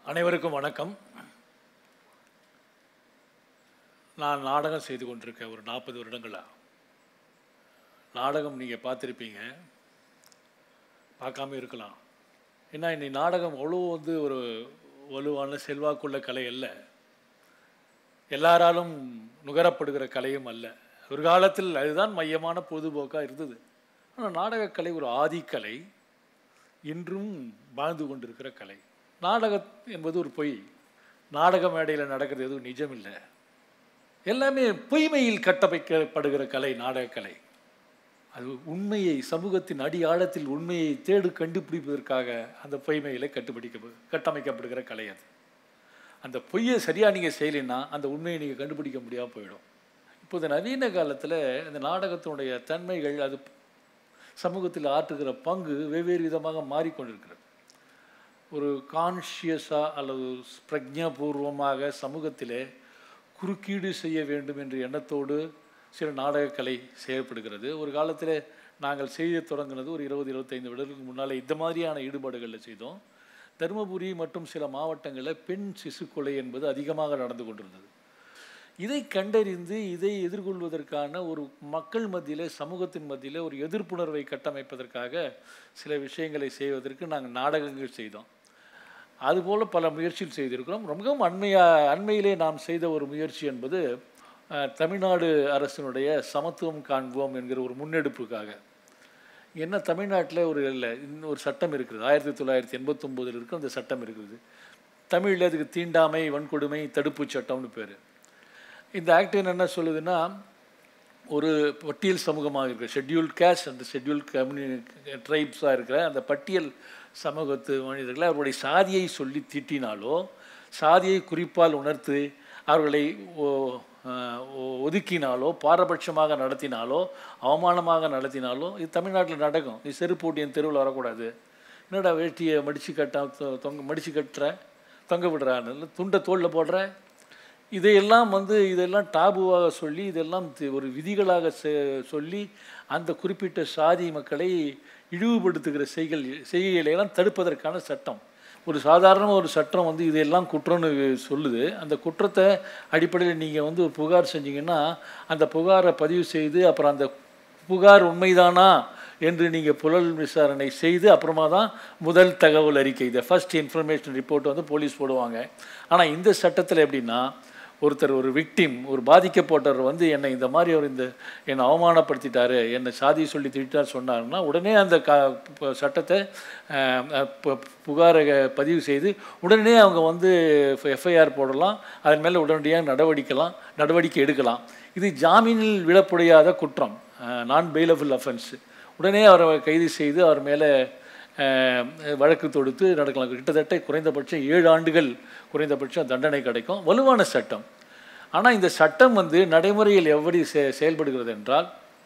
அனைவருக்கும் வணக்கம் நான் நாடகம் செய்து கொண்டிருக்கேன் ஒரு நாற்பது வருடங்களா நாடகம் நீங்கள் பார்த்துருப்பீங்க பார்க்காம இருக்கலாம் ஏன்னா இன்னைக்கு நாடகம் அவ்வளோ வந்து ஒரு வலுவான செல்வாக்குள்ள கலை அல்ல எல்லாராலும் நுகரப்படுகிற கலையும் அல்ல ஒரு காலத்தில் அதுதான் மையமான பொழுதுபோக்காக இருந்தது ஆனால் நாடகக்கலை ஒரு ஆதிக்கலை இன்றும் வாழ்ந்து கொண்டிருக்கிற கலை நாடகம் என்பது ஒரு பொய் நாடக மேடையில் நடக்கிறது எதுவும் நிஜம் இல்லை எல்லாமே பொய்மையில் கட்டமைக்கப்படுகிற கலை நாடகக்கலை அது உண்மையை சமூகத்தின் அடி ஆழத்தில் உண்மையை தேடு கண்டுபிடிப்பதற்காக அந்த பொய்மையில் கட்டுப்பிடிக்க கட்டமைக்கப்படுகிற கலை அது அந்த பொய்யை சரியாக நீங்கள் செய்யலைன்னா அந்த உண்மையை நீங்கள் கண்டுபிடிக்க முடியாமல் போயிடும் இப்போது நவீன காலத்தில் இந்த நாடகத்தினுடைய தன்மைகள் அது சமூகத்தில் ஆற்றுகிற பங்கு வெவ்வேறு விதமாக மாறிக்கொண்டிருக்கிறது ஒரு கான்ஷியஸாக அல்லது பிரஜாபூர்வமாக சமூகத்திலே குறுக்கீடு செய்ய வேண்டும் என்ற எண்ணத்தோடு சில நாடகக்கலை செய்யப்படுகிறது ஒரு காலத்தில் நாங்கள் செய்ய தொடங்கினது ஒரு இருபது இருபத்தைந்து வருடங்களுக்கு முன்னால் இந்த மாதிரியான ஈடுபாடுகளில் செய்தோம் தருமபுரி மற்றும் சில மாவட்டங்களில் பெண் சிசு கொலை என்பது அதிகமாக நடந்து கொண்டிருந்தது இதை கண்டறிந்து இதை எதிர்கொள்வதற்கான ஒரு மக்கள் மத்தியில் சமூகத்தின் மத்தியில் ஒரு எதிர்ப்புணர்வை கட்டமைப்பதற்காக சில விஷயங்களை செய்வதற்கு நாங்கள் நாடகங்கள் செய்தோம் அதுபோல் பல முயற்சிகள் செய்திருக்கிறோம் ரொம்பவும் அண்மையாக அண்மையிலே நாம் செய்த ஒரு முயற்சி என்பது அஹ், தமிழ்நாடு அரசினுடைய சமத்துவம் காண்போம் என்கிற ஒரு முன்னெடுப்புக்காக என்ன தமிழ்நாட்டில் ஒரு இல்லை இன்னும் ஒரு சட்டம் இருக்குது ஆயிரத்தி தொள்ளாயிரத்தி எண்பத்தொம்போதில் இருக்கிற அந்த சட்டம் இருக்குது தமிழில் அதுக்கு தீண்டாமை வன்கொடுமை தடுப்பு சட்டம்னு பேர் இந்த ஆக்ட் என்ன சொல்லுதுன்னா ஒரு பட்டியல் சமூகமாக இருக்கிற ஷெட்யூல்ட் கேஸ்ட் அந்த ஷெட்யூல்ட் கம்யூனி ட்ரைப்ஸாக இருக்கிற அந்த பட்டியல் சமூகத்து மனிதர்களை அவருடைய சாதியை சொல்லி திட்டினாலோ சாதியை குறிப்பால் உணர்த்து அவர்களை ஓ- ஆஹ் ஒ- ஒதுக்கினாலோ பாரபட்சமாக நடத்தினாலோ அவமானமாக நடத்தினாலோ இது தமிழ்நாட்டில் நடக்கும் நீ செருப்பூட்டி என் தெருவில் வரக்கூடாது என்னடா வேட்டியை மடித்து கட்ட தொ- தொங்க மடித்து கட்டுற தொங்க விடுறான்னு துண்டை தோளில் போடுற இதையெல்லாம் வந்து இதெல்லாம் டாபுவாக சொல்லி இதெல்லாம் தி- ஒரு விதிகளாக செ- சொல்லி அந்த குறிப்பிட்ட சாதி மக்களை இழிவுபடுத்துகிற செய்கள் செய்கைகளை எல்லாம் தடுப்பதற்கான சட்டம் ஒரு சாதாரண ஒரு சட்டம் வந்து இதெல்லாம் குற்றம்னு சொல்லுது அந்த குற்றத்தை அடிப்படையில் நீங்கள் வந்து ஒரு புகார் செஞ்சீங்கன்னா அந்த புகாரை பதிவு செய்து அப்புறம் அந்த புகார் உண்மைதானா என்று நீங்கள் புலல் விசாரணை செய்து அப்புறமா தான் முதல் தகவல் அறிக்கை இதை ஃபர்ஸ்ட் இன்ஃபர்மேஷன் ரிப்போர்ட் வந்து போலீஸ் போடுவாங்க ஆனால் இந்த சட்டத்தில் எப்படின்னா ஒருத்தர் ஒரு விக்டிம் ஒரு பாதிக்கப்பட்டவர் வந்து என்னை இந்த மாதிரி அவர் இந்த என்னை அவமானப்படுத்திட்டாரு என்னை சாதி சொல்லி திட்டார் சொன்னாருன்னா உடனே அந்த க ப- சட்டத்தை அஹ், அஹ், பு- புகாரை பதிவு செய்து உடனே அவங்க வந்து எஃப்ஐஆர் போடலாம் அதன் மேலே உடனடியாக நடவடிக்கலாம் நடவடிக்கை எடுக்கலாம் இது ஜாமீனில் விடப்படியாத குற்றம் நான் பெயிலபிள் அஃபென்ஸ் உடனே அவரை கைது செய்து அவர் மேலே அஹ், வழக்கு தொடுத்து நடக்கலாம் கிட்டத்தட்ட குறைந்தபட்சம் ஏழு ஆண்டுகள் குறைந்தபட்சம் தண்டனை கிடைக்கும் வலுவான சட்டம் ஆனால் இந்த சட்டம் வந்து நடைமுறையில் எப்படி செ செயல்படுகிறது என்றால்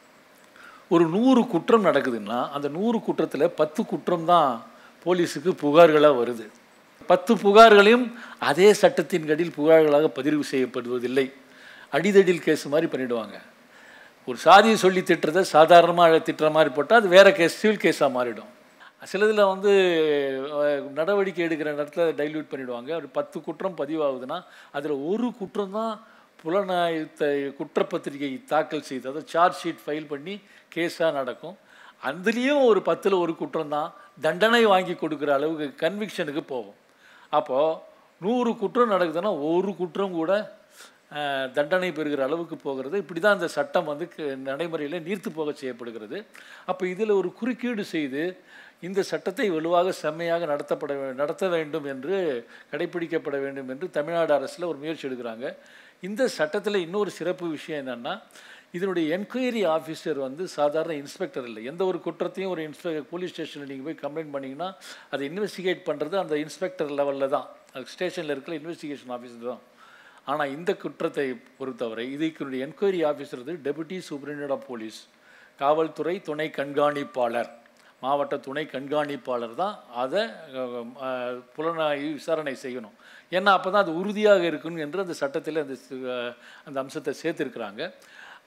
ஒரு நூறு குற்றம் நடக்குதுன்னா அந்த நூறு குற்றத்தில் பத்து குற்றம் தான் போலீஸுக்கு புகார்களாக வருது பத்து புகார்களையும் அதே சட்டத்தின் கடில் புகார்களாக பதிவு செய்யப்படுவதில்லை அடிதடில் கேஸ் மாதிரி பண்ணிடுவாங்க ஒரு சாதியை சொல்லி திட்டுறதை சாதாரணமாக திட்டுற மாதிரி போட்டால் அது வேறு கேஸ் சிவில் கேஸாக மாறிடும் சிலதில் வந்து அஹ், நடவடிக்கை எடுக்கிற இடத்துல டைல்யூட் பண்ணிடுவாங்க ஒரு பத்து குற்றம் பதிவாகுதுன்னா அதில் ஒரு குற்றம் தான் புலனாய்த்த குற்றப்பத்திரிகை தாக்கல் செய்து அதாவது சார்ஜ் ஷீட் ஃபைல் பண்ணி கேஸாக நடக்கும் அதுலேயும் ஒரு பத்தில் ஒரு குற்றம் தான் தண்டனை வாங்கி கொடுக்குற அளவுக்கு கன்விக்ஷனுக்கு போகும் அப்போது நூறு குற்றம் நடக்குதுன்னா ஒரு குற்றம் கூட அஹ், தண்டனை பெறுகிற அளவுக்கு போகிறது இப்படி தான் இந்த சட்டம் வந்து க- நடைமுறையில் நீர்த்து போக செய்யப்படுகிறது அப்போ இதில் ஒரு குறுக்கீடு செய்து இந்த சட்டத்தை வலுவாக செம்மையாக நடத்தப்பட வே- நடத்த வேண்டும் என்று கடைபிடிக்கப்பட வேண்டும் என்று தமிழ்நாடு அரசில் ஒரு முயற்சி எடுக்கிறாங்க இந்த சட்டத்தில் இன்னொரு சிறப்பு விஷயம் என்னென்னா இதனுடைய என்கொயரி ஆஃபீஸர் வந்து சாதாரண இன்ஸ்பெக்டர் இல்லை எந்த ஒரு குற்றத்தையும் ஒரு இன்ஸ்பெ போலீஸ் ஸ்டேஷனில் நீங்கள் போய் கம்ப்ளைண்ட் பண்ணிங்கன்னா அதை இன்வெஸ்டிகேட் பண்ணுறது அந்த இன்ஸ்பெக்டர் லெவலில் தான் அது ஸ்டேஷனில் இருக்கிற இன்வெஸ்டிகேஷன் ஆஃபீஸர் தான் ஆனால் இந்த குற்றத்தை பொறுத்தவரை இதுக்கு என்கொயரி ஆஃபீஸர் வந்து டெபுட்டி சூப்பரிண்டென்ட் ஆஃப் போலீஸ் காவல்துறை துணை கண்காணிப்பாளர் மாவட்ட துணை கண்காணிப்பாளர் தான் அதை அஹ், அஹ், புலனாய்வு விசாரணை செய்யணும் ஏன்னா அப்போ தான் அது உறுதியாக இருக்கணும் என்று அந்த சட்டத்தில் அந்த சி- அஹ், அந்த அம்சத்தை சேர்த்துருக்குறாங்க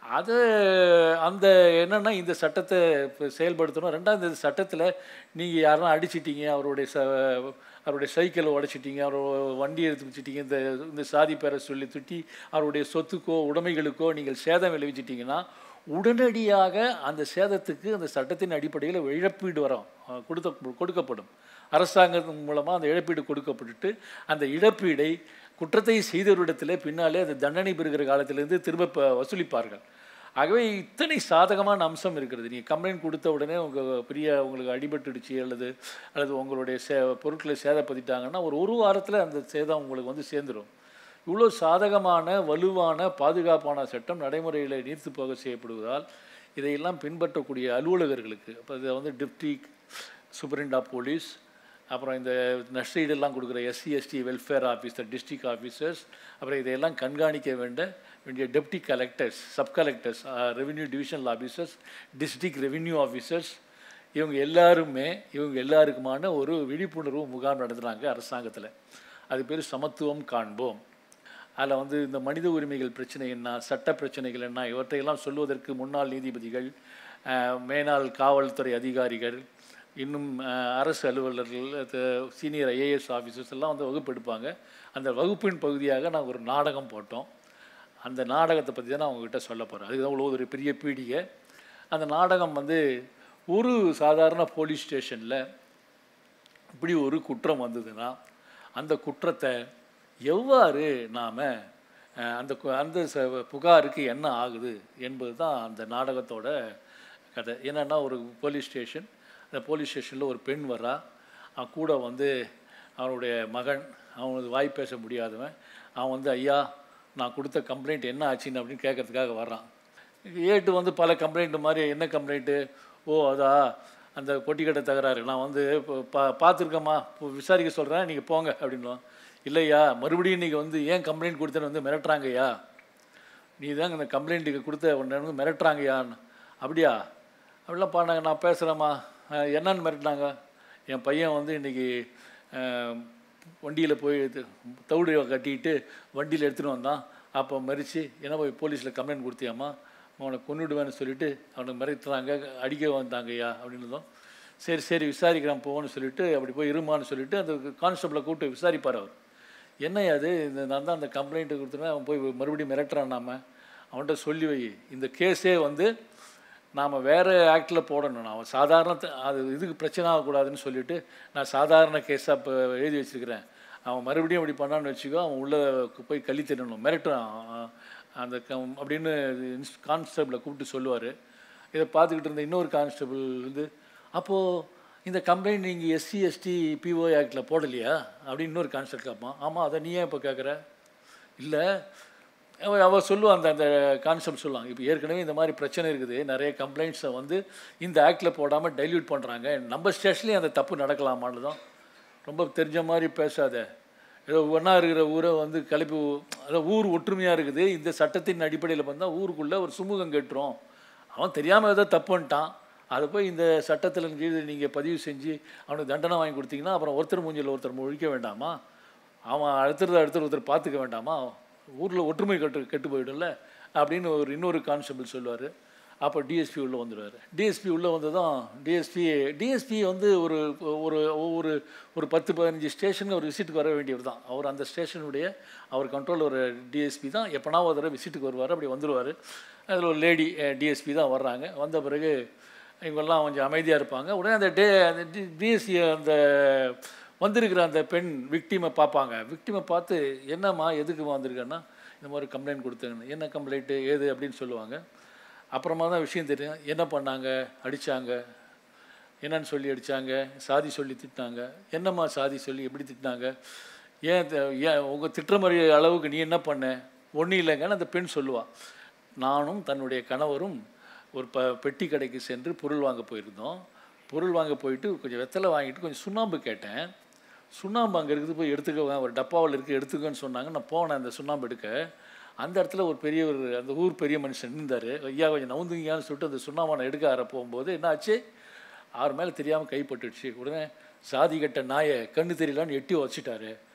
அது அந்த என்னன்னா இந்த சட்டத்தை இப்போ செயல்படுத்தணும் ரெண்டாவது இந்த சட்டத்தில் நீங்கள் யாரும் அடிச்சிட்டீங்க அவருடைய ச அவருடைய சைக்கிளை உடைச்சிட்டீங்க அவரோட வண்டி எடுத்து வச்சிட்டீங்க இந்த இந்த சாதி பேரை சொல்லி திட்டி அவருடைய சொத்துக்கோ உடைமைகளுக்கோ நீங்கள் சேதம் விளைவிச்சிட்டிங்கன்னா உடனடியாக அந்த சேதத்துக்கு அந்த சட்டத்தின் அடிப்படையில் இழப்பீடு வரும் அஹ் கொடுத்த கொடுக்கப்படும் அரசாங்கத்தின் மூலமாக அந்த இழப்பீடு கொடுக்கப்பட்டுட்டு அந்த இழப்பீடை குற்றத்தை செய்தவரிடத்தில் பின்னாலே அது தண்டனை பெறுகிற காலத்திலிருந்து திரும்ப ப- வசூலிப்பார்கள் ஆகவே இத்தனை சாதகமான அம்சம் இருக்கிறது நீங்கள் கம்ப்ளைண்ட் கொடுத்த உடனே உங்கள் பெரிய உங்களுக்கு அடிபட்டுடுச்சு அல்லது அல்லது உங்களுடைய சே பொருட்களை சேதப்படுத்திட்டாங்கன்னா ஒரு ஒரு வாரத்தில் அந்த சேதம் உங்களுக்கு வந்து சேர்ந்துடும் இவ்வளோ சாதகமான வலுவான பாதுகாப்பான சட்டம் நடைமுறையில் நீர்த்து போக செய்யப்படுவதால் இதையெல்லாம் பின்பற்றக்கூடிய அலுவலகர்களுக்கு இப்போ இதை வந்து டிப்டி சூப்பரிண்ட் ஆஃப் போலீஸ் அப்புறம் இந்த நஷ்டஈடெல்லாம் கொடுக்குற SC ST welfare officer district officers அப்புறம் இதையெல்லாம் கண்காணிக்க வேண்ட வேண்டிய deputy collectors sub collectors revenue divisional officers district revenue officers இவங்க எல்லாருமே இவங்க எல்லாருக்குமான ஒரு விழிப்புணர்வு முகாம் நடத்துகிறாங்க அரசாங்கத்தில் அது பேர் சமத்துவம் காண்போம் அதில் வந்து இந்த மனித உரிமைகள் பிரச்சனை என்ன சட்ட பிரச்சனைகள் என்ன இவற்றையெல்லாம் சொல்வதற்கு முன்னாள் நீதிபதிகள் அஹ், மேனாள் காவல்துறை அதிகாரிகள் இன்னும் அஹ், அரசு அலுவலர்கள் சீனியர் ஐஏஎஸ் ஆஃபீஸர்ஸ் எல்லாம் வந்து வகுப்பு எடுப்பாங்க அந்த வகுப்பின் பகுதியாக நான் ஒரு நாடகம் போட்டோம் அந்த நாடகத்தை பற்றி தான் நான் உங்ககிட்ட சொல்ல போகிறேன் அதுதான் இவ்வளோ ஒரு பெரிய பீடிகை அந்த நாடகம் வந்து ஒரு சாதாரண போலீஸ் ஸ்டேஷனில் இப்படி ஒரு குற்றம் வந்ததுன்னா அந்த குற்றத்தை எவ்வாறு நாம் அந்த கு- அந்த ச- புகாருக்கு என்ன ஆகுது என்பது தான் அந்த நாடகத்தோட கதை என்னென்னா ஒரு போலீஸ் ஸ்டேஷன் அந்த போலீஸ் ஸ்டேஷனில் ஒரு பெண் வரா அவன் கூட வந்து அவனுடைய மகன் அவனுக்கு வாய் பேச முடியாதவன் அவன் வந்து ஐயா நான் கொடுத்த கம்ப்ளைண்ட் என்ன ஆச்சுன்னு அப்படின்னு கேட்கறதுக்காக வர்றான் ஏட்டு வந்து பல கம்ப்ளைண்ட் மாதிரி என்ன கம்ப்ளைண்ட்டு ஓ அதா அந்த பொட்டிக்கடை தகராறு நான் வந்து இப்போ பா பார்த்துருக்கேம்மா இப்போ விசாரிக்க சொல்கிறேன் நீங்கள் போங்க அப்படின்னுவான் இல்லையா மறுபடியும் நீங்கள் வந்து ஏன் கம்ப்ளைண்ட் கொடுத்தேன்னு வந்து மிரட்டுறாங்கய்யா நீ தாங்க இந்த கம்ப்ளைண்ட்டுக்கு கொடுத்த உடனே வந்து மிரட்டுறாங்கய்யான்னு அப்படியா அப்படிலாம் பண்ணாங்க நான் பேசுகிறேம்மா அஹ், என்னன்னு மிரட்டினாங்க என் பையன் வந்து இன்றைக்கி வண்டியில் போய் இது தவிடு கட்டிட்டு வண்டியில் எடுத்துகிட்டு வந்தான் அப்போ மறித்து என்ன போய் போலீஸில் கம்ப்ளைண்ட் கொடுத்தியாம்மா அவனை கொன்னுடுவேன்னு சொல்லிட்டு அவனுக்கு மிரட்டுறாங்க அடிக்க வந்தாங்கய்யா அப்படின்னதும் சரி சரி விசாரிக்கிறேன் போன்னு சொல்லிட்டு அப்படி போய் இருமான்னு சொல்லிட்டு அந்த கான்ஸ்டபிளை கூப்பிட்டு விசாரிப்பார் அவர் என்னய்யா அது இந்த நான் தான் அந்த கம்ப்ளைண்ட்டு கொடுத்தேன்னா அவன் போய் மறுபடியும் மிரட்டுறான் நாம அவன்கிட்ட சொல்லி வை இந்த கேஸே வந்து நாம் வேறு ஆக்டில் போடணும் நான் சாதாரண த- அது இதுக்கு பிரச்சனை ஆகக்கூடாதுன்னு சொல்லிட்டு நான் சாதாரண கேஸாக இப்போ எழுதி வச்சிருக்கிறேன் அவன் மறுபடியும் அப்படி பண்ணான்னு வச்சுக்கோ அவன் உள்ளே போய் கழி தின்னணும் மிரட்டுறான் அவன் அந்த கம் அப்படின்னு கான்ஸ்டபிளை கூப்பிட்டு சொல்லுவார் இதை பார்த்துக்கிட்டு இருந்த இன்னொரு கான்ஸ்டபிள் வந்து அப்போது இந்த கம்ப்ளைண்ட் நீங்கள் எஸ்சி எஸ்டி பிஓ ஆக்டில் போடலையா அப்படின்னு இன்னொரு கான்ஸ்டபிள் கேட்பான் ஆமாம் அதை நீ ஏன் இப்போ கேட்குற இல்லை அவ அவ சொல்லுவான் அந்த அந்த கான்செப்ட் சொல்லுவாங்க இப்போ ஏற்கனவே இந்த மாதிரி பிரச்சனை இருக்குது நிறைய கம்ப்ளைண்ட்ஸை வந்து இந்த ஆக்டில் போடாமல் டைல்யூட் பண்ணுறாங்க நம்ம ஸ்டேஷன்லேயும் அந்த தப்பு நடக்கலாமான்னு தான் ரொம்ப தெரிஞ்ச மாதிரி பேசாத ஏதோ ஒன்றா இருக்கிற ஊரை வந்து கிளப்பி அதாவது ஊர் ஒற்றுமையாக இருக்குது இந்த சட்டத்தின் அடிப்படையில் வந்தால் ஊருக்குள்ளே ஒரு சுமூகம் கட்டுறோம் அவன் தெரியாமல் ஏதோ தப்புன்ட்டான் அதை போய் இந்த சட்டத்தில் கீழ் நீங்கள் பதிவு செஞ்சு அவனுக்கு தண்டனை வாங்கி கொடுத்தீங்கன்னா அப்புறம் ஒருத்தர் மூஞ்சில் ஒருத்தர் முழிக்க வேண்டாமா அவன் அடுத்தது அடுத்தது ஒருத்தர் பார்த்துக்க வேண்டாமா ஊரில் ஒற்றுமை கட்டு கெட்டு போயிடும்ல அப்படின்னு ஒரு இன்னொரு கான்ஸ்டபிள் சொல்லுவார் அப்போ டிஎஸ்பி உள்ளே வந்துடுவார் டிஎஸ்பி உள்ளே வந்ததும் டிஎஸ்பி டிஎஸ்பி வந்து ஒரு ஒரு ஒரு ஒரு பத்து பதினஞ்சு ஸ்டேஷனுக்கு ஒரு விசிட்டுக்கு வர வேண்டியவர் தான் அவர் அந்த ஸ்டேஷனுடைய அவர் கண்ட்ரோல் ஒரு டிஎஸ்பி தான் எப்போனா ஒரு தடவை விசிட்டுக்கு வருவார் அப்படி வந்துடுவார் அதில் ஒரு லேடி டிஎஸ்பி தான் வர்றாங்க வந்த பிறகு இவங்கெல்லாம் கொஞ்சம் அமைதியாக இருப்பாங்க உடனே அந்த டே அந்த டிஎஸ்சி அந்த வந்திருக்கிற அந்த பெண் விக்டிமை பார்ப்பாங்க விக்டிமை பார்த்து என்னம்மா எதுக்குமா வந்திருக்கேன்னா இந்த மாதிரி கம்ப்ளைண்ட் கொடுத்தேன்னு என்ன கம்ப்ளைண்ட்டு ஏது அப்படின்னு சொல்லுவாங்க அப்புறமா தான் விஷயம் தெரியும் என்ன பண்ணாங்க அடித்தாங்க என்னன்னு சொல்லி அடித்தாங்க சாதி சொல்லி திட்டினாங்க என்னம்மா சாதி சொல்லி எப்படி திட்டினாங்க ஏன் த- ஏன் உங்கள் திட்டுற மாதிரி அளவுக்கு நீ என்ன பண்ண ஒன்றும் இல்லைங்கன்னு அந்த பெண் சொல்லுவாள் நானும் தன்னுடைய கணவரும் ஒரு ப பெட்டி கடைக்கு சென்று பொருள் வாங்க போயிருந்தோம் பொருள் வாங்க போயிட்டு கொஞ்சம் வெத்தலை வாங்கிட்டு கொஞ்சம் சுண்ணாம்பு கேட்டேன் சுண்ணாம்பு அங்கே இருக்குது போய் எடுத்துக்க ஒரு டப்பாவில் இருக்குது எடுத்துக்கன்னு சொன்னாங்க நான் போனேன் அந்த சுண்ணாம்பு எடுக்க அந்த இடத்துல ஒரு பெரிய ஒரு அந்த ஊர் பெரிய மனுஷன் இருந்தார் ஐயா கொஞ்சம் நவுந்துங்கன்னு சொல்லிட்டு அந்த சுண்ணாம்பை நான் எடுக்க ஆர போகும்போது என்னாச்சு அவர் மேலே தெரியாமல் கைப்பட்டுடுச்சு உடனே சாதி கட்ட நாயை கண்ணு தெரியலான்னு எட்டி வச்சுட்டாரு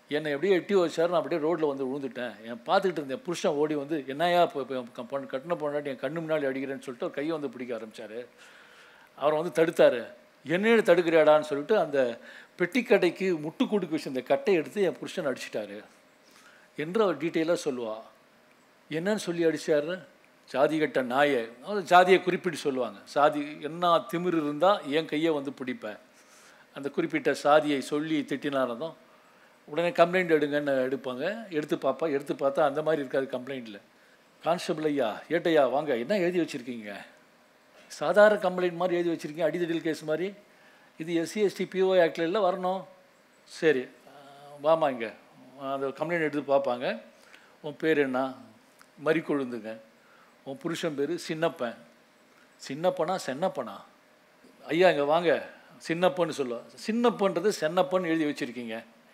என்னை எப்படியே எட்டி வச்சாரு நான் அப்படியே ரோட்டில் வந்து விழுந்துட்டேன் என் பார்த்துக்கிட்டு இருந்தேன் புருஷன் ஓடி வந்து என்னையா இப்போ இப்போ பொண்ணு கட்டின பொண்ணாட்டி என் கண்ணு முன்னாடி அடிக்கிறேன்னு சொல்லிட்டு அவர் கையை வந்து பிடிக்க ஆரம்பிச்சாரு அவரை வந்து தடுத்தாரு என்னையே தடுக்கிறியாடான்னு சொல்லிட்டு அந்த பெட்டிக்கடைக்கு முட்டுக்கூடுக்கு வச்சு அந்த கட்டையை எடுத்து என் புருஷன் அடிச்சிட்டாரு என்று அவர் டீட்டெயிலாக சொல்லுவா என்னன்னு சொல்லி அடிச்சாரு ஜாதி கட்ட நாயை அது ஜாதியை குறிப்பிட்டு சொல்லுவாங்க சாதி என்ன திமிரு இருந்தால் என் கையை வந்து பிடிப்பேன் அந்த குறிப்பிட்ட சாதியை சொல்லி திட்டினாரதும் உடனே கம்ப்ளைண்ட் எடுங்கன்னு எடுப்பாங்க எடுத்து பார்ப்பா எடுத்து பார்த்தா அந்த மாதிரி இருக்காது கம்ப்ளைண்ட்டில் கான்ஸ்டபிள் ஐயா ஏட்டையா வாங்க என்ன எழுதி வச்சுருக்கீங்க சாதாரண கம்ப்ளைண்ட் மாதிரி எழுதி வச்சுருக்கீங்க அடிதடில் கேஸ் மாதிரி இது எஸ்சி எஸ்டி பிஓ ஆக்டில் வரணும் சரி அஹ் வாமா இங்கே அந்த கம்ப்ளைண்ட் எடுத்து பார்ப்பாங்க உன் பேர் என்ன மறி கொழுந்துங்க உன் புருஷன் பேர் சின்னப்பன் சின்னப்பனா சென்னப்பனா ஐயா இங்கே வாங்க சின்னப்பன்னு சொல்லுவோம் சின்னப்பன்றது சென்னப்பன் எழுதி வச்சுருக்கீங்க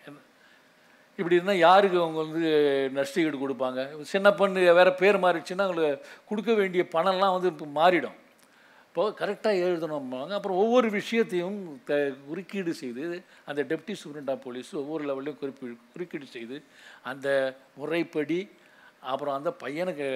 இப்படி இருந்தால் யாருக்கு அவங்க வந்து நஷ்டஈடு கொடுப்பாங்க சின்னப்பன் வேறு பேர் மாறிடுச்சுன்னா அவங்களுக்கு கொடுக்க வேண்டிய பணம்லாம் வந்து இப்போ மாறிடும் இப்போ கரெக்டாக எழுதணும்பாங்க அப்புறம் ஒவ்வொரு விஷயத்தையும் த குறுக்கீடு செய்து அந்த டெப்டி சூப்பரண்ட் ஆஃப் போலீஸ் ஒவ்வொரு லெவல்லையும் குறிப்பி குறுக்கீடு செய்து அந்த முறைப்படி அப்புறம் அந்த பையனுக்கு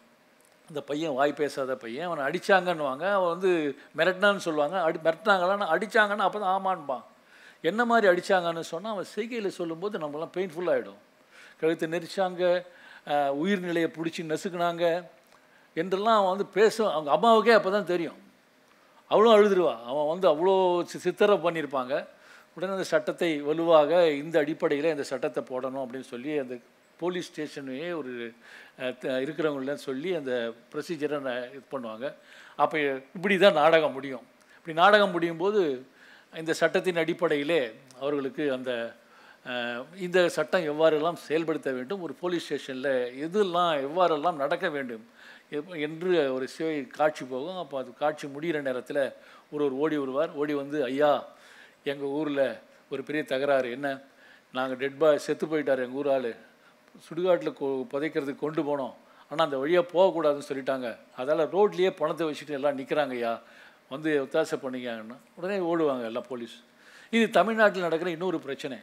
அந்த பையன் வாய் பேசாத பையன் அவனை அடித்தாங்கன்னுவாங்க அவன் வந்து மிரட்டினான்னு சொல்லுவாங்க அடி மிரட்டினாங்களான்னு அடித்தாங்கன்னு அப்போ தான் ஆமான்பான் என்ன மாதிரி அடித்தாங்கன்னு சொன்னால் அவன் செய்கையில் சொல்லும்போது நம்மளாம் பெயின்ஃபுல்லாகிடும் கழுத்தை நெரிச்சாங்க அஹ், உயிர்நிலையை பிடிச்சி நசுக்குனாங்க என்றெல்லாம் அவன் வந்து பேச அவங்க அம்மாவுக்கே அப்போ தான் தெரியும் அவளும் அழுதுருவா அவன் வந்து அவ்வளோ சி- சித்திரம் பண்ணியிருப்பாங்க உடனே அந்த சட்டத்தை வலுவாக இந்த அடிப்படையில் இந்த சட்டத்தை போடணும் அப்படின்னு சொல்லி அந்த போலீஸ் ஸ்டேஷனையே ஒரு அஹ், த- இருக்கிறவங்கள சொல்லி அந்த ப்ரொசீஜரை இது பண்ணுவாங்க அப்போ இப்படி தான் நாடகம் முடியும் இப்படி நாடகம் முடியும் போது இந்த சட்டத்தின் அடிப்படையிலே அவர்களுக்கு அந்த அஹ், இந்த சட்டம் எவ்வாறெல்லாம் செயல்படுத்த வேண்டும் ஒரு போலீஸ் ஸ்டேஷனில் எதெல்லாம் எவ்வாறெல்லாம் நடக்க வேண்டும் எப்- என்று ஒரு சிவை காட்சி போகும் அப்போ அது காட்சி முடிகிற நேரத்தில் ஒருவர் ஓடி வருவார் ஓடி வந்து ஐயா எங்கள் ஊரில் ஒரு பெரிய தகராறு என்ன நாங்கள் டெட் பாய் செத்து போயிட்டார் எங்கள் ஊர் ஆள் சுடுகாட்டில் கொ புதைக்கிறதுக்கு கொண்டு போனோம் ஆனால் அந்த வழியாக போகக்கூடாதுன்னு சொல்லிட்டாங்க அதால் ரோட்லேயே பணத்தை வச்சுட்டு எல்லாம் நிற்கிறாங்க ஐயா வந்து ஒத்தாசை பண்ணிக்காங்கன்னா உடனே ஓடுவாங்க எல்லாம் போலீஸ் இது தமிழ்நாட்டில் நடக்கிற இன்னொரு பிரச்சனை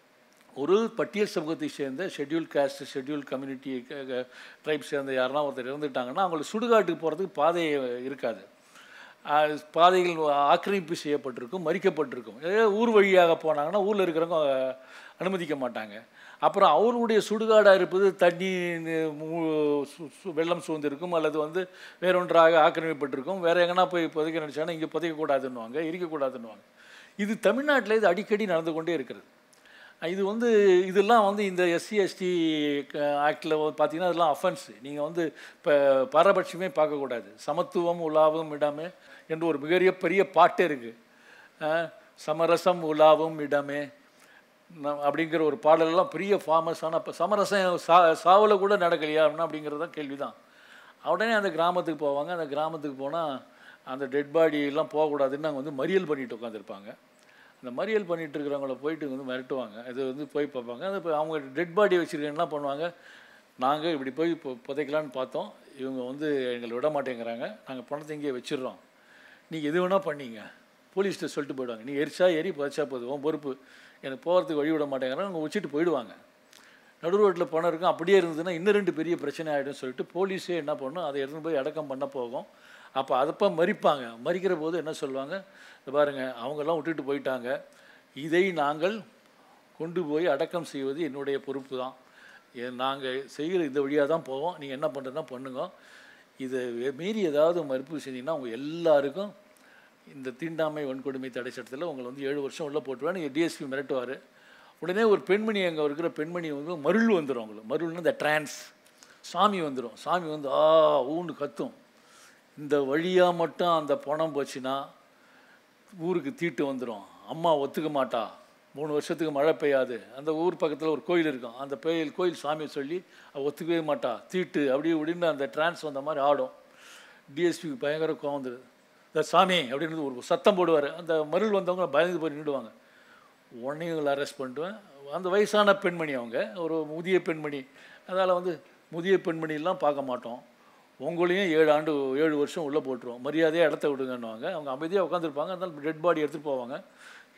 ஒரு பட்டியல் சமூகத்தை சேர்ந்த schedule caste schedule community tribe சேர்ந்த யாருன்னா ஒருத்தர் இறந்துட்டாங்கன்னா அவங்களுக்கு சுடுகாட்டுக்கு போகிறதுக்கு பாதை இருக்காது அஹ் பாதைகள் ஆக்கிரமிப்பு செய்யப்பட்டிருக்கும் மறிக்கப்பட்டிருக்கும் இதே ஊர் வழியாக போனாங்கன்னா ஊரில் இருக்கிறவங்க அனுமதிக்க மாட்டாங்க அப்புறம் அவருடைய சுடுகாடாக இருப்பது தண்ணி நி- மூ- சு- சு- வெள்ளம் சூழ்ந்திருக்கும் அல்லது வந்து வேறொன்றாக ஆக்கிரமிப்பட்டிருக்கும் வேற எங்கன்னா போய் புதைக்க நினச்சாங்கன்னா இங்கே புதைக்கக்கூடாதுன்னுவாங்க இருக்கக்கூடாதுன்னுவாங்க இது தமிழ்நாட்டில் இது அடிக்கடி நடந்து கொண்டே இருக்கிறது இது வந்து இதெல்லாம் வந்து இந்த எஸ்சி எஸ்டி ஆக்டில் பார்த்தீங்கன்னா இதெல்லாம் அஃபென்ஸ் நீங்கள் வந்து இப்போ பாரபட்சமே பார்க்கக்கூடாது சமத்துவம் உலாவும் இடமே என்று ஒரு மிகப்பெரிய பெரிய பாட்டே இருக்குது சமரசம் உலாவும் இடமே ந- அப்படிங்கிற ஒரு பாடலெல்லாம் பெரிய ஃபேமஸான இப்போ சமரசம் சா சாவில் கூட நடக்கலையா அப்படின்னா அப்படிங்கிறது தான் கேள்வி தான் உடனே அந்த கிராமத்துக்கு போவாங்க அந்த கிராமத்துக்கு போனால் அந்த டெட் பாடி எல்லாம் போகக்கூடாதுன்னு அங்கே வந்து மறியல் பண்ணிட்டு உட்காந்துருப்பாங்க அந்த மறியல் பண்ணிட்டு இருக்கிறவங்கள போயிட்டு வந்து மிரட்டுவாங்க இது வந்து போய் பார்ப்பாங்க அது இப்போ அவங்க டெட் பாடி வச்சுருக்க என்ன பண்ணுவாங்க நாங்கள் இப்படி போய் இப்போ புதைக்கலான்னு பார்த்தோம் இவங்க வந்து எங்களை விட மாட்டேங்கிறாங்க நாங்கள் பணத்தை இங்கேயே வச்சிடுறோம் நீங்கள் எது வேணால் பண்ணீங்க போலீஸ்கிட்ட சொல்லிட்டு போயிடுவாங்க நீ எரிச்சா எரி புதைச்சா போதும் உன் பொறுப்பு எனக்கு போகிறதுக்கு வழி விட மாட்டேங்கிறாங்க அவங்க வச்சுட்டு போயிடுவாங்க நடு ரோட்டில் பணம் இருக்கும் அப்படியே இருந்ததுன்னா இன்னும் ரெண்டு பெரிய பிரச்சனை ஆகிடும் சொல்லிட்டு போலீஸே என்ன பண்ணும் அதை எடுத்துன்னு போய் அடக்கம் பண்ண போகும் அப்போ அதப்போ மறிப்பாங்க மறிக்கிற போது என்ன சொல்லுவாங்க "இத பாருங்க அவங்கெல்லாம் விட்டுட்டு போயிட்டாங்க இதை நாங்கள் கொண்டு போய் அடக்கம் செய்வது என்னுடைய பொறுப்பு தான் நாங்கள் செய்கிற இந்த வழியாக தான் போவோம் நீங்கள் என்ன பண்ணுறதுனா பண்ணுங்க இதை மீறி ஏதாவது மறுப்பு செஞ்சீங்கன்னா உங்கள் எல்லாருக்கும் இந்த தீண்டாமை வன்கொடுமை தடை சட்டத்தில் உங்களை வந்து ஏழு வருஷம் உள்ளே போட்டுருவாங்க டிஎஸ்பி மிரட்டுவார் உடனே ஒரு பெண்மணி அங்கே இருக்கிற பெண்மணி வந்து மருள் வந்துடும் அவங்களுக்கு மருள்னு இந்த ட்ரான்ஸ் சாமி வந்துடும் சாமி வந்து ஆ ஊன்னு கத்தும் இந்த வழியாக மட்டும் அந்த பணம் போச்சுன்னா ஊருக்கு தீட்டு வந்துடும் அம்மா ஒத்துக்க மாட்டா மூணு வருஷத்துக்கு மழை பெய்யாது அந்த ஊர் பக்கத்தில் ஒரு கோயில் இருக்கும் அந்த கோயில் கோயில் சாமியை சொல்லி அவ ஒத்துக்கவே மாட்டா தீட்டு அப்படி இப்படின்னு அந்த டிரான்ஸ் வந்த மாதிரி ஆடும் டிஎஸ்பிக்கு பயங்கர கோவம் வந்துடுது இந்த சாமி அப்படின்னு ஒரு சத்தம் போடுவார் அந்த மருள் வந்தவங்க பயந்து போய் நின்றுடுவாங்க உடனே இவங்களை அரெஸ்ட் பண்ணிட்டுவேன் அந்த வயசான பெண்மணி அவங்க ஒரு முதிய பெண்மணி அதனால் வந்து முதிய பெண்மணிலாம் பார்க்க மாட்டோம் உங்களையும் ஏழு ஆண்டு ஏழு வருஷம் உள்ளே போட்டுருவோம் மரியாதையாக இடத்த விடுங்கன்னுவாங்க அவங்க அமைதியாக உட்காந்துருப்பாங்க அதனால டெட் பாடி எடுத்துகிட்டு போவாங்க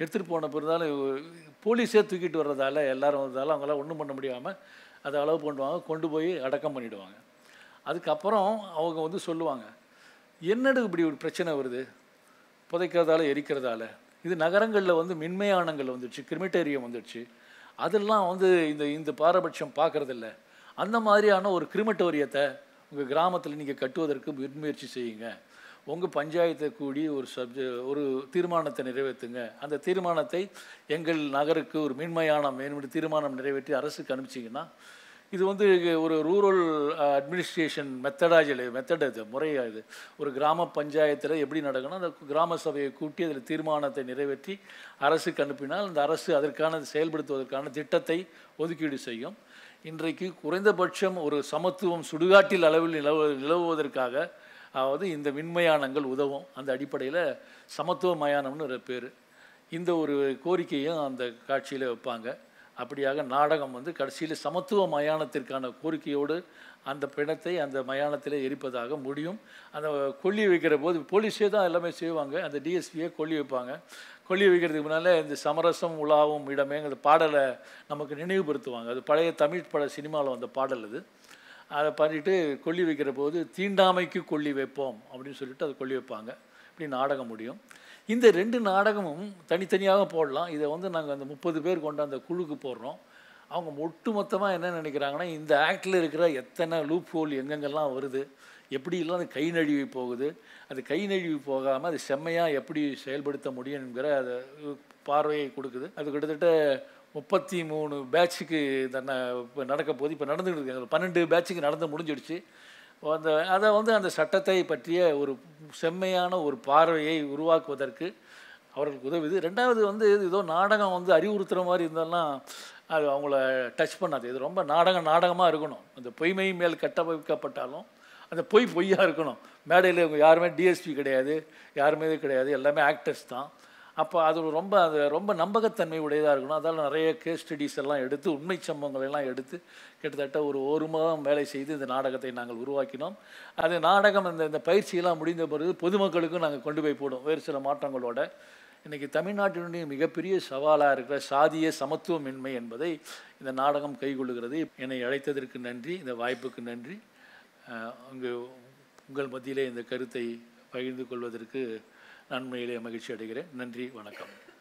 எடுத்துகிட்டு போன பிறந்தாலும் போலீஸே தூக்கிட்டு வர்றதால எல்லாரும் வந்ததால அவங்களாம் ஒன்றும் பண்ண முடியாமல் அதை அளவு பண்ணுவாங்க கொண்டு போய் அடக்கம் பண்ணிடுவாங்க அதுக்கப்புறம் அவங்க வந்து சொல்லுவாங்க என்னடு இப்படி ஒரு பிரச்சனை வருது புதைக்கிறதால எரிக்கிறதால இது நகரங்களில் வந்து மின்மயானங்கள் வந்துடுச்சு கிரிமிட்டேரியம் வந்துடுச்சு அதெல்லாம் வந்து இந்த இந்த பாரபட்சம் பார்க்கறதில்ல அந்த மாதிரியான ஒரு கிரிமட்டோரியத்தை உங்கள் கிராமத்தில் நீங்கள் கட்டுவதற்கு முயற்சி செய்யுங்க உங்கள் பஞ்சாயத்தை கூடி ஒரு சப்ஜெ ஒரு தீர்மானத்தை நிறைவேற்றுங்க அந்த தீர்மானத்தை எங்கள் நகருக்கு ஒரு மின்மயானம் வேணும் தீர்மானம் நிறைவேற்றி அரசுக்கு அனுப்பிச்சிங்கன்னா இது வந்து ஒரு ரூரல் அட்மினிஸ்ட்ரேஷன் மெத்தடாஜில் மெத்தட் இது முறையாக இது ஒரு கிராம பஞ்சாயத்தில் எப்படி நடக்கணும் அந்த கிராம சபையை கூட்டி அதில் தீர்மானத்தை நிறைவேற்றி அரசுக்கு அனுப்பினால் அந்த அரசு அதற்கான செயல்படுத்துவதற்கான திட்டத்தை ஒதுக்கீடு செய்யும் இன்றைக்கு குறைந்தபட்சம் ஒரு சமத்துவம் சுடுகாட்டில் அளவில் நிலவு நிலவுவதற்காக அதாவது இந்த மின்மயானங்கள் உதவும் அந்த அடிப்படையில் சமத்துவ மயானம்னு ஒரு பேர் இந்த ஒரு கோரிக்கையும் அந்த காட்சியில் வைப்பாங்க அப்படியாக நாடகம் வந்து கடைசியில் சமத்துவ மயானத்திற்கான கோரிக்கையோடு அந்த பிணத்தை அந்த மயானத்தில் எரிப்பதாக முடியும் அந்த கொல்லி வைக்கிற போது போலீஸே தான் எல்லாமே செய்வாங்க அந்த டிஎஸ்பியே கொல்லி வைப்பாங்க கொல்லி வைக்கிறதுக்கு முன்னால் இந்த சமரசம் உலாவும் இடமேங்கிற பாடலை நமக்கு நினைவுபடுத்துவாங்க அது பழைய தமிழ் பட சினிமாவில் வந்த பாடல் அது அதை பண்ணிட்டு கொல்லி வைக்கிற போது தீண்டாமைக்கு கொல்லி வைப்போம் அப்படின்னு சொல்லிட்டு அதை கொல்லி வைப்பாங்க இப்படி நாடகம் முடியும் இந்த ரெண்டு நாடகமும் தனித்தனியாக போடலாம் இதை வந்து நாங்கள் அந்த முப்பது பேர் கொண்ட அந்த குழுக்கு போடுறோம் அவங்க ஒட்டு மொத்தமாக என்ன நினைக்கிறாங்கன்னா இந்த ஆக்டில் இருக்கிற எத்தனை லூப் ஹோல் எங்கெங்கெல்லாம் வருது எப்படிலாம் அது கை நழுவி போகுது அது கை நழுவி போகாமல் அது செம்மையாக எப்படி செயல்படுத்த முடியும் என்கிற அதை பார்வையை கொடுக்குது அது கிட்டத்தட்ட முப்பத்தி மூணு பேட்சுக்கு தன்னை இப்போ நடக்க போகுது இப்போ நடந்துகிட்டு இருக்காங்க பன்னெண்டு பேட்சுக்கு நடந்து முடிஞ்சிடுச்சு அந்த அதை வந்து அந்த சட்டத்தை பற்றிய ஒரு செம்மையான ஒரு பார்வையை உருவாக்குவதற்கு அவர்களுக்கு உதவுது ரெண்டாவது வந்து ஏதோ நாடகம் வந்து அறிவுறுத்துகிற மாதிரி இருந்தாலும் அது அவங்கள டச் பண்ணாது இது ரொம்ப நாடகம் நாடகமாக இருக்கணும் அந்த பொய்மை மேல் கட்டமைக்கப்பட்டாலும் அந்த பொய் பொய்யாக இருக்கணும் மேடையில் இவங்க யாருமே டிஎஸ்பி கிடையாது யாருமே இது கிடையாது எல்லாமே ஆக்டர்ஸ் தான் அப்போ அது ரொம்ப அது ரொம்ப நம்பகத்தன்மை உடையதாக இருக்கணும் அதால் நிறைய கேஸ் ஸ்டடீஸ் எல்லாம் எடுத்து உண்மை சம்பவங்கள் எல்லாம் எடுத்து கிட்டத்தட்ட ஒரு ஒரு மாதம் வேலை செய்து இந்த நாடகத்தை நாங்கள் உருவாக்கினோம் அது நாடகம் இந்த இந்த பயிற்சியெல்லாம் முடிந்த பிறகு பொதுமக்களுக்கும் நாங்கள் கொண்டு போய் போடுவோம் வேறு சில மாற்றங்களோட இன்றைக்கி தமிழ்நாட்டினுடைய மிகப்பெரிய சவாலாக இருக்கிற சாதிய சமத்துவமின்மை என்பதை இந்த நாடகம் கைகொள்ளுகிறது என்னை அழைத்ததற்கு நன்றி இந்த வாய்ப்புக்கு நன்றி அங்கு உங்கள் மத்தியிலே இந்த கருத்தை பகிர்ந்து கொள்வதற்கு நன்மையிலே மகிழ்ச்சி அடைகிறேன் நன்றி வணக்கம்